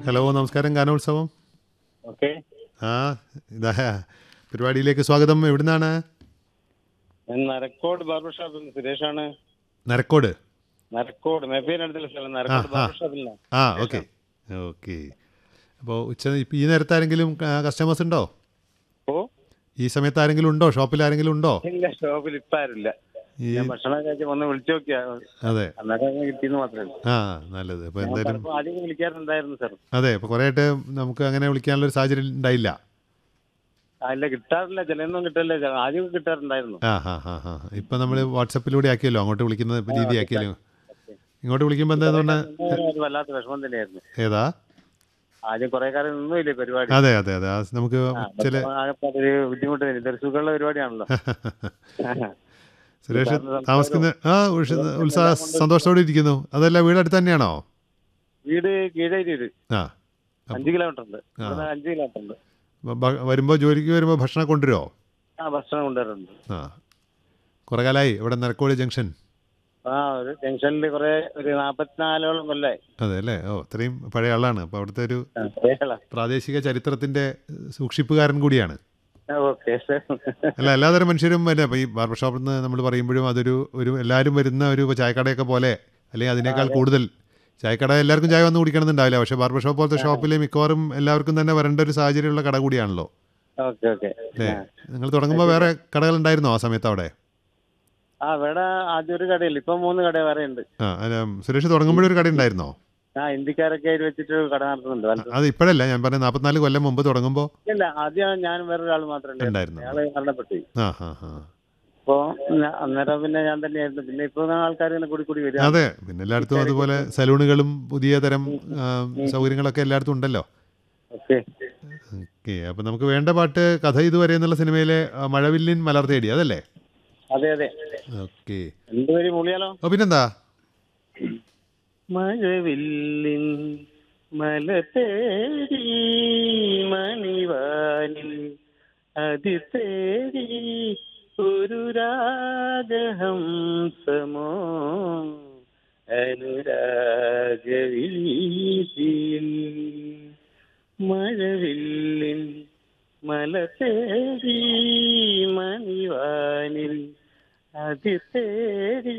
Hello നമസ്കാരം ഗാനോത്സവം okay ആ ഇതാ പരിപാടിയിലേക്ക് സ്വാഗതം എവിടുന്നാണ് ഞാൻ നരക്കോട് ബാർബർ ഷോപ്പിൽ സുരേഷാണ് നരക്കോട് നരക്കോട് മെഫീനടുത്തുള്ള സ്ഥലം നരക്കോട് ആ, ആ. ബാർബർ ഷോപ്പിലാണ് ആ ഓക്കെ ഓക്കെ അപ്പോൾ ഉച്ച ഇപ്പം ഈ നേരത്തെ ആരെങ്കിലും കസ്റ്റമേഴ്സ് ഉണ്ടോ ഓ ഈ സമയത്ത് ആരെങ്കിലും ഉണ്ടോ ഷോപ്പിൽ ആരെങ്കിലും ഉണ്ടോ ഇല്ല ഷോപ്പിൽ ഇപ്പൊ ആരില്ല ഈ ഞാൻ ഭക്ഷണം കഴിച്ച് ഒന്ന് വിളിച്ചു നോക്കിയാ അതെ അന്നേരം കിട്ടിയെന്ന് മാത്രമേ ഉള്ളൂ ആ നല്ലത് അപ്പോൾ ഞാൻ എന്തായാലും പലപ്പോഴും ആദ്യം വിളിക്കാറുണ്ടായിരുന്നു സാർ അതെ ഇപ്പോൾ കുറേ ആയിട്ട് നമുക്ക് അങ്ങനെ വിളിക്കാനുള്ളൊരു സാഹചര്യം ഉണ്ടായില്ല ആ, ഇല്ല കിട്ടാറില്ല ചിലയൊന്നും കിട്ടില്ല ചെ- ആദ്യം കിട്ടാറുണ്ടായിരുന്നു ആ ഹാ ഹാ ഹാ ഇപ്പം നമ്മൾ വാട്സപ്പിലൂടെ ആക്കിയല്ലോ അങ്ങോട്ട് വിളിക്കുന്ന രീതി ആക്കിയല്ലോ ഇങ്ങോട്ട് വിളിക്കുമ്പോൾ എന്താ പറഞ്ഞാൽ ഒരു വല്ലാത്ത വിഷമം തന്നെയായിരുന്നു ഏതാ ആദ്യം കുറെ കാലം നിന്നുമില്ലേ പരിപാടി അതെ അതെ അതെ ആ നമുക്ക് ആ, ചില അപ്പൊ ആകെ അതൊരു ബുദ്ധിമുട്ട് തന്നെ ഇതൊരു സുഖമുള്ള പരിപാടിയാണല്ലോ സുരേഷ് സാറിന് സംസാരം- താമസിക്കുന്ന ആ ഉഷ- ഉത്സാഹ സന്തോഷത്തോടെ ഇരിക്കുന്നു അതല്ല വീട് അടുത്ത് തന്നെയാണോ വീട് കീഴേരി ആ അഞ്ച് കിലോമീറ്റർ ഉണ്ട് ഇവിടുന്ന് അഞ്ച് കിലോമീറ്റർ ഉണ്ട് വരുമ്പോൾ ജോലിക്ക് വരുമ്പോൾ ഭക്ഷണം കൊണ്ടുവരുമോ ആ ഭക്ഷണം കൊണ്ടുവരുന്നുണ്ട് ആ കുറേ കാലമായി ഇവിടെ നരക്കോടി ജംഗ്ഷൻ ആ ഒരു ജംഗ്ഷനിൽ കുറെ ഒരു നാപ്പത്തിനാലോളം കൊല്ലായി അതെ അല്ലേ ഓ അത്രയും പഴയ ആളാണ് അപ്പോൾ അവിടുത്തെ ഒരു ആ, കുറേ ആളാ. പ്രാദേശിക ചരിത്രത്തിൻ്റെ സൂക്ഷിപ്പുകാരൻ കൂടിയാണ് ആ, ഓക്കെ അല്ല എല്ലാതരം മനുഷ്യരും വരെ ഇപ്പോൾ ഈ ബാർബർ ഷോപ്പിൽ നിന്ന് നമ്മൾ പറയുമ്പോഴും അതൊരു ഒരു എല്ലാവരും വരുന്ന ഒരു ചായക്കടയൊക്കെ പോലെ അല്ലെങ്കിൽ അതിനേക്കാൾ കൂടുതൽ ചായക്കട എല്ലാവർക്കും ചായ വന്ന് കുടിക്കണമെന്നുണ്ടാവില്ല പക്ഷേ ബാർബർ ഷോപ്പ് പോലത്തെ ഷോപ്പിൽ മിക്കവാറും എല്ലാവർക്കും തന്നെ വരേണ്ട ഒരു സാഹചര്യമുള്ള കട കൂടിയാണല്ലോ ഓക്കെ ഓക്കെ അല്ലേ നിങ്ങൾ തുടങ്ങുമ്പോൾ വേറെ കടകളുണ്ടായിരുന്നോ ആ സമയത്ത് അവിടെ ആ ഇവിടെ ആദ്യം ഒരു കടയില്ല ഇപ്പൊ മൂന്ന് കട വേറെ ഉണ്ട് ആ അല്ല സുരേഷ് തുടങ്ങുമ്പോഴൊരു ഒരു കട ഉണ്ടായിരുന്നോ ആ ഹിന്ദിക്കാരൊക്കെ ആയിട്ട് വെച്ചിട്ട് ഒരു കട നടത്തുന്നുണ്ട് വലുത്. അത് ഇപ്പോഴല്ല ഞാൻ പറഞ്ഞ നാൽപ്പത്തിനാല് കൊല്ലം മുമ്പ് തുടങ്ങുമ്പോൾ ഇല്ല ആദ്യം ഞാൻ വേറൊരാൾ മാത്രമേ ഉണ്ടായിരുന്നു. അയാള് മരണപ്പെട്ടു ആ ഹാ ഹാ അപ്പൊ ഞാ- അന്നേരം പിന്നെ ഞാൻ തന്നെയായിരുന്നു പിന്നെ ഇപ്പൊ ആൾക്കാർ ഇങ്ങനെ കൂടി കൂടി വരിക അതെ പിന്നെ എല്ലായിടത്തും അതുപോലെ സലൂണുകളും പുതിയ തരം ആ, സൗകര്യങ്ങളൊക്കെ എല്ലായിടത്തും ഉണ്ടല്ലോ ഓക്കെ ഓക്കെ അപ്പം നമുക്ക് വേണ്ട പാട്ട് കഥ ഇതുവരെ എന്നുള്ള സിനിമയിലെ ആ, മഴവില്ലിൻ മലർ തേടി അതല്ലേ അതെ അതെ ഓക്കെ എന്ത് വരി മുളിയാലോ ഓ പിന്നെന്താ മഴവില്ലിൻ മല തേടി മണിവാനിൽ അതി തേടി ഒരു രാഗഹംസമോ അനുരാഗവീതിയിൽ മഴവില്ലിൻ മല തേടി മണിവാനിൽ അതി തേടി